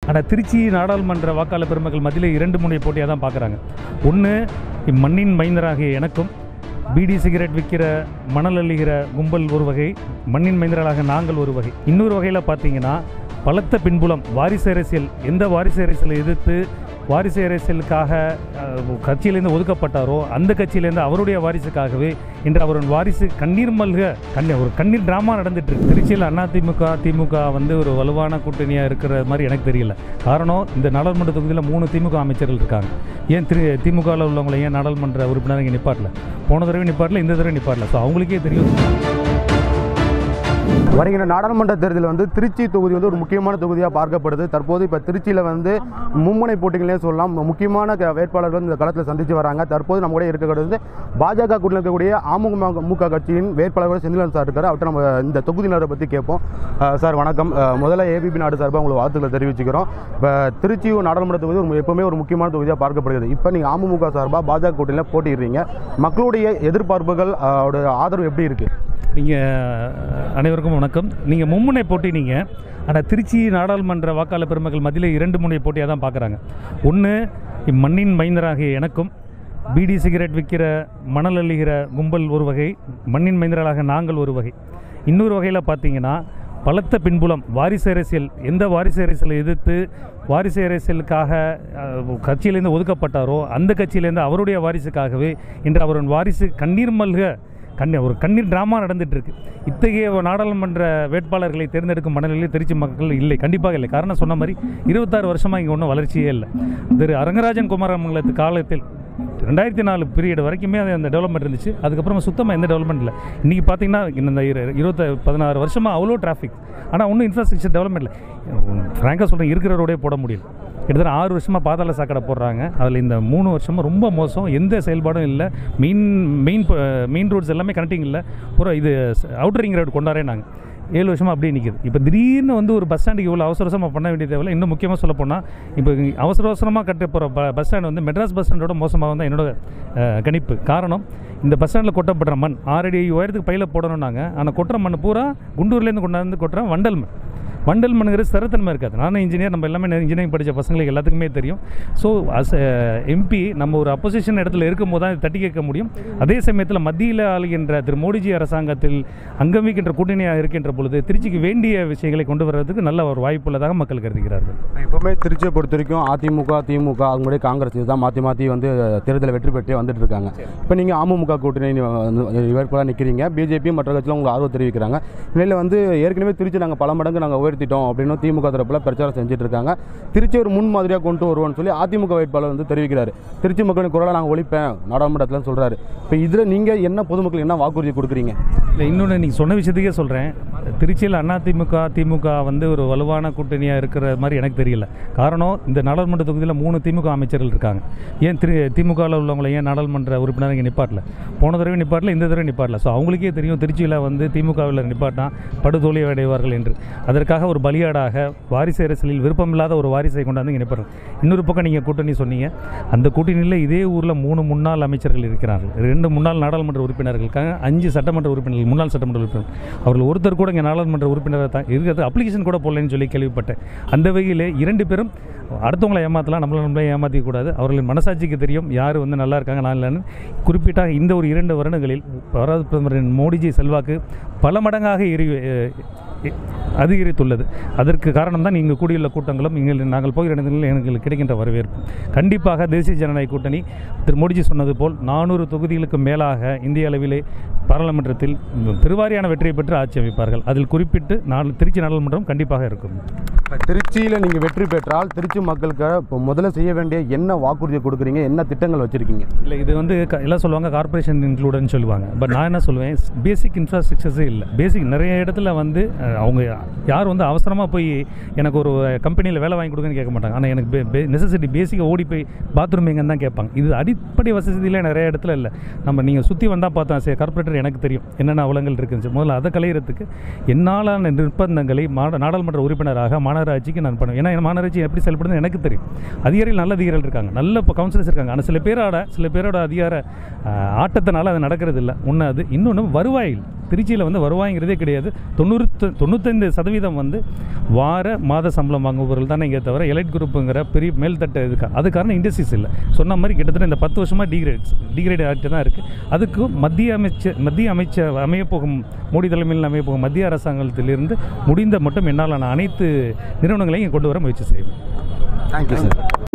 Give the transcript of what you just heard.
ஆனால் திருச்சி நாடாளுமன்ற வாக்காளர் பெருமக்கள் மத்தியில் இரண்டு முனை போட்டியாக தான் பார்க்குறாங்க ஒன்று இம்மண்ணின் மைந்தராகிய எனக்கும் பீடி சிகரெட் விற்கிற மணல் அள்ளுகிற கும்பல் ஒரு வகை மண்ணின் மைந்தர்களாக நாங்கள் ஒரு வகை இன்னொரு வகையில் பார்த்தீங்கன்னா பலத்த பின்புலம் வாரிசு அரசியல் எந்த வாரிசு அரசியலை எதிர்த்து வாரிசு அரசியலுக்காக அஹ், கட்சியிலேருந்து ஒதுக்கப்பட்டாரோ அந்த கட்சியிலேருந்து அவருடைய வாரிசுக்காகவே இன்று அவரின் வாரிசு கண்ணீர் மல்க கண்ணீர் ஒரு கண்ணீர் ட்ராமா நடந்துட்டு இருக்கு திருச்சியில் அதிமுக திமுக வந்து ஒரு வலுவான கூட்டணியாக இருக்கிற மாதிரி எனக்கு தெரியல காரணம் இந்த நாடாளுமன்ற தொகுதியில் மூணு திமுக அமைச்சர்கள் இருக்காங்க ஏன் திரு திமுகவில் உள்ளவங்களை ஏன் நாடாளுமன்ற உறுப்பினர் இங்கே நிப்பாட்டல போன தடவை நிப்பாட்டல இந்த தடவை நிப்பாட்டல ஸோ அவங்களுக்கே தெரியும் வருகிற நாடாளுமன்ற தேர்தல் வந்து திருச்சி தொகுதி வந்து ஒரு முக்கியமான தொகுதியாக பார்க்கப்படுது தற்போது இப்போ திருச்சியில் வந்து மும்முனை போட்டிகளே சொல்லலாம் முக்கியமான க- வேட்பாளர்கள் இந்த களத்தில் சந்தித்து வராங்க தற்போது நம்ம கூட இருக்கக்கூடியது பாஜக கூட்டில் இருக்கக்கூடிய அமமுக கட்சியின் வேட்பாளர்கள் செந்திலன் சார் இருக்காரு அவர்கிட்ட நம்ம இந்த தொகுதியினரை பற்றி கேட்போம் அஹ் சார் வணக்கம் அஹ் முதல்ல ஏபிபி நாடு சார்பாக உங்களுக்கு வாழ்த்துக்களை தெரிவிச்சுக்கிறோம் இப்போ திருச்சி நாடாளுமன்ற தொகுதி ஒரு எப்பவுமே ஒரு முக்கியமான தொகுதியாக பார்க்கப்படுகிறது இப்போ நீங்கள் அமமுக சார்பாக பாஜக கூட்டணியில் போட்டிடுறீங்க மக்களுடைய எதிர்பார்ப்புகள் அஹ், அவருடைய ஆதரவு எப்படி இருக்குது நீங்கள் அனைவருக்கும் வணக்கம் நீங்கள் மும்முனை போட்டி நீங்கள் ஆனால் திருச்சி நாடாளுமன்ற வாக்காளர் பெருமக்கள் மத்தியில் இரண்டு முனை போட்டியாக தான் பார்க்குறாங்க ஒன்று இம்மண்ணின் மைந்தராகிய எனக்கும் பீடி சிகரெட் விற்கிற மணல் அள்ளுகிற கும்பல் ஒரு வகை மண்ணின் மைந்தர்களாக நாங்கள் ஒரு வகை இன்னொரு வகையில் பார்த்தீங்கன்னா பலத்த பின்புலம் வாரிசு அரசியல் எந்த வாரிசு அரசியலை எதிர்த்து வாரிசு அரசியலுக்காக அஹ், கட்சியிலேருந்து ஒதுக்கப்பட்டாரோ அந்த கட்சியிலேருந்து அவருடைய வாரிசுக்காகவே இன்று அவரின் வாரிசு கண்ணீர் மல்க கண்ணீர் ஒரு கண்ணீர் ட்ராமா நடந்துட்டு இருக்கு இத்தகைய ஒரு நாடாளுமன்ற வேட்பாளர்களை தேர்ந்தெடுக்கும் மனநிலையில் திருச்சி மக்கள் இல்லை கண்டிப்பாக இல்லை காரணம் சொன்ன மாதிரி இருபத்தாறு வருஷமாக இங்கே ஒன்றும் வளர்ச்சியே இல்லை திரு அரங்கராஜன் குமாரமங்கலத்து காலத்தில் ரெண்டாயிரத்தி நாலு பீரியட் வரைக்குமே அது அந்த டெவலப்மெண்ட் இருந்துச்சு அதுக்கப்புறமா சுத்தமாக எந்த டெவலப்மெண்ட் இல்லை இன்றைக்கி பார்த்தீங்கன்னா இந்த இரு- இருபத்த பதினாறு வருஷமாக அவ்வளோ டிராஃபிக் ஆனால் ஒன்றும் இன்ஃப்ராஸ்ட்ரக்சர் டெவலப்மெண்ட் இல்லை ஃப்ராங்காக சொல்கிறேன் இருக்கிற ரோடே போட முடியல கிட்டத்தட்ட ஆறு வருஷமாக பாதாள சாக்கடை போடுறாங்க அதில் இந்த மூணு வருஷமாக ரொம்ப மோசம் எந்த செயல்பாடும் இல்லை மெயின் மெயின் மெயின் ரோட்ஸ் எல்லாமே கனெக்டிங் இல்லை பூரா இது அவுட்டர் ரிங் ரோடு கொண்டாரே நாங்கள் ஏழு வருஷமாக அப்படியே நிற்கிது இப்போ திடீர்னு வந்து ஒரு பஸ் ஸ்டாண்டுக்கு இவ்வளோ அவசர அவசரமாக பண்ண வேண்டிய தேவையில்ல இன்னும் முக்கியமாக சொல்ல போனால் இப்போ அவசர அவசரமாக கட்ட போகிற ப பஸ் ஸ்டாண்ட் வந்து மெட்ராஸ் பஸ் ஸ்டாண்டோட மோசமாக தான் என்னோட அஹ், கணிப்பு காரணம் இந்த பஸ் ஸ்டாண்டில் கொட்டப்படுற மண் ஆறடி உயரத்துக்கு பையில் போடணும்னாங்க ஆனால் கொட்டுற மண் பூரா குண்டூர்லேருந்து கொண்டாந்து கொட்டுற வண்டல் மண் வண்டல் மண்ணுங்கிற ஸ்திரத்தன்மை இருக்காது நானும் இன்ஜினியர் நம்ம எல்லாமே இன்ஜினியரிங் படித்த பசங்களுக்கு எல்லாத்துக்குமே தெரியும் ஸோ அஸ் எம்பி நம்ம ஒரு அப்போசிஷன் இடத்துல இருக்கும்போது தான் இதை தட்டி கேட்க முடியும் அதே சமயத்தில் மத்தியில் ஆளுகின்ற திரு மோடிஜி அரசாங்கத்தில் அங்கமிக்கின்ற கூட்டணியாக இருக்கின்ற பொழுது திருச்சிக்கு வேண்டிய விஷயங்களை கொண்டு வர்றதுக்கு நல்ல ஒரு வாய்ப்பு உள்ளதாக மக்கள் கருதுகிறார்கள் எப்பவுமே திருச்சியை பொறுத்த வரைக்கும் அதிமுக திமுக அது முன்னாடி காங்கிரஸ் இதுதான் மாற்றி மாற்றி வந்து தேர்தலை வெற்றி பெற்றே வந்துட்டு இருக்காங்க இப்போ நீங்கள் அமமுக கூட்டணி வேட்பாளர் நிற்கிறீங்க பிஜேபி மற்ற கட்சியில் உங்களுக்கு ஆர்வம் தெரிவிக்கிறாங்க இதில் வந்து ஏற்கனவே திருச்சி நாங்கள் பல மடங்கு நாங்கள் உயர்த்திட்டோம் அப்படின்னு திமுக தரப்பில் பிரச்சாரம் செஞ்சுட்டு இருக்காங்க திருச்சி ஒரு முன் மாதிரியாக கொண்டு வருவோம்னு சொல்லி அதிமுக வேட்பாளர் வந்து தெரிவிக்கிறாரு திருச்சி மக்களின் குரலை நாங்கள் ஒழிப்பேன் நாடாளுமன்றத்தில் சொல்கிறாரு இப்போ இதில் நீங்கள் என்ன பொதுமக்கள் என்ன வாக்குறுதி கொடுக்குறீங்க இல்லை இன்னொன்று நீங்கள் சொன்ன விஷயத்துக்கே சொல்கிறேன் திருச்சியில் அதிமுக திமுக வந்து ஒரு வலுவான கூட்டணியாக இருக்கிற மாதிரி எனக்கு தெரியல காரணம் இந்த நாடாளுமன்ற தொகுதியில் மூணு திமுக அமைச்சர்கள் இருக்காங்க ஏன் திரு திமுகவில் உள்ளவங்களை ஏன் நாடாளுமன்ற உறுப்பினர் இங்கே நிப்பாட்டல போன தடவை நிப்பாட்டல இந்த தடவை நிப்பாட்டல ஸோ அவங்களுக்கே தெரியும் திருச்சியில் வந்து திமுகவில் நிப்பாட்டினா படுதோல்வி அடைவார்கள் என்று அதற்காக ஒரு பலியாடாக வாரிசு அரசியலில் விருப்பமில்லாத ஒரு வாரிசை கொண்டாந்து இங்கே நிற்பார்கள் இன்னொரு பக்கம் நீங்கள் கூட்டணி சொன்னீங்க அந்த கூட்டணியில் இதே ஊரில் மூணு முன்னாள் அமைச்சர்கள் இருக்கிறார்கள் ரெண்டு முன்னாள் நாடாளுமன்ற உறுப்பினர்கள் இருக்காங்க அஞ்சு சட்டமன்ற உறுப்பினர்கள் முன்னாள் சட்டமன்ற உறுப்பினர் அவர்கள் ஒருத்தர் கூட இங்கே நாடாளுமன்ற உறுப்பினராக தான் இருக்கிறது அப்ளிகேஷன் கூட போடலன்னு சொல்லி கேள்விப்பட்டேன் அந்த வகையில் இரண்டு பேரும் அடுத்தவங்களை ஏமாற்றலாம் நம்மளை நம்மளே ஏமாற்றிக்க கூடாது அவர்களின் மனசாட்சிக்கு தெரியும் யார் வந்து நல்லா இருக்காங்க நான் இல்லைன்னு குறிப்பிட்டாக இந்த ஒரு இரண்டு வருடங்களில் பாரத பிரதமரின் மோடிஜி செல்வாக்கு பல மடங்காக எரி எ- அதிகரித்துள்ளது அதற்கு காரணம் தான் இங்கு கூடியுள்ள கூட்டங்களும் இங்கே நாங்கள் போகிற இடங்களில் எங்களுக்கு கிடைக்கின்ற வரவேற்பு கண்டிப்பாக தேசிய ஜனநாயக கூட்டணி திரு மோடிஜி சொன்னது போல் நானூறு தொகுதிகளுக்கு மேலாக இந்திய அளவிலே பாராளுமன்றத்தில் பெருவாரியான வெற்றியை பெற்று ஆட்சி அமைப்பார்கள் அதில் குறிப்பிட்டு நாள் திருச்சி நாடாளுமன்றம் கண்டிப்பாக இருக்கும் திருச்சியில் நீங்கள் வெற்றி பெற்றால் திருச்சி மக்களுக்கு இப்போ முதல்ல செய்ய வேண்டிய என்ன வாக்குறுதி கொடுக்குறீங்க என்ன திட்டங்கள் வச்சுருக்கீங்க இல்லை இது வந்து க- எல்லாம் சொல்லுவாங்க கார்ப்பரேஷன் இன்க்ளூடன்னு சொல்லுவாங்க பட் நான் என்ன சொல்லுவேன் பேசிக் இன்ஃப்ராஸ்ட்ரக்சர்ஸே இல்லை பேசிக் நிறைய இடத்துல வந்து அஹ், அவங்க யார் வந்து அவசரமாக போய் எனக்கு ஒரு கம்பெனியில் வேலை வாங்கி கொடுங்கன்னு கேட்க மாட்டாங்க ஆனால் எனக்கு நெசசிட்டி பேசிக்காக ஓடி போய் பாத்ரூம் எங்கன்னு தான் கேட்பாங்க இது அடிப்படை வசதியில் நிறைய இடத்துல இல்லை நம்ம நீங்கள் சுற்றி வந்தால் பார்த்தா சரி கார்ப்பரேட்டர் எனக்கு தெரியும் என்னென்ன அவலங்கள் இருக்குன்னு முதல்ல அதை களையிறதுக்கு என்னாலான நிர்பந்தங்களை மாட நாடாளுமன்ற உறுப்பினராக மாநகராட்சிக்கு நான் பண்ணுவேன் ஏன்னா மாநகராட்சி எப்படி செயல்படுதுன்னு எனக்கு தெரியும் அதிகாரிகள் நல்ல அதிகாரிகள் இருக்காங்க நல்ல இப்போ கவுன்சிலர்ஸ் இருக்காங்க ஆனால் சில பேரோட சில பேரோட அதிகார ஆஹ், ஆட்டத்தினால அது நடக்கிறது இல்லை ஒன்று அது இன்னொன்று வருவாயில் திருச்சியில் வந்து வருவாய்ங்கிறதே கிடையாது தொண்ணூறு தொண்ணூத்தைந்து சதவீதம் வந்து வார மாத சம்பளம் வாங்குபவர்கள் தானே இங்கே தவிர எலைட் குரூப்புங்கிற பெரிய மேல்தட்டு இதுக்கு அது காரணம் இண்டஸ்ட்ரீஸ் இல்லை சொன்ன மாதிரி கிட்டத்தட்ட இந்த பத்து வருஷமாக டிகிரேட்ஸ் டிகிரேட் ஆகிட்டு தான் இருக்குது அதுக்கு மத்திய அமைச்சர் மத்திய அமைச்சர் அமையப்போகும் மோடி தலைமையில் அமையப்போகும் மத்திய அரசாங்கத்திலிருந்து முடிந்த மட்டும் என்னால் நான் அனைத்து நிறுவனங்களையும் இங்கே கொண்டு வர முயற்சி செய்வேன் தேங்க்யூ சார்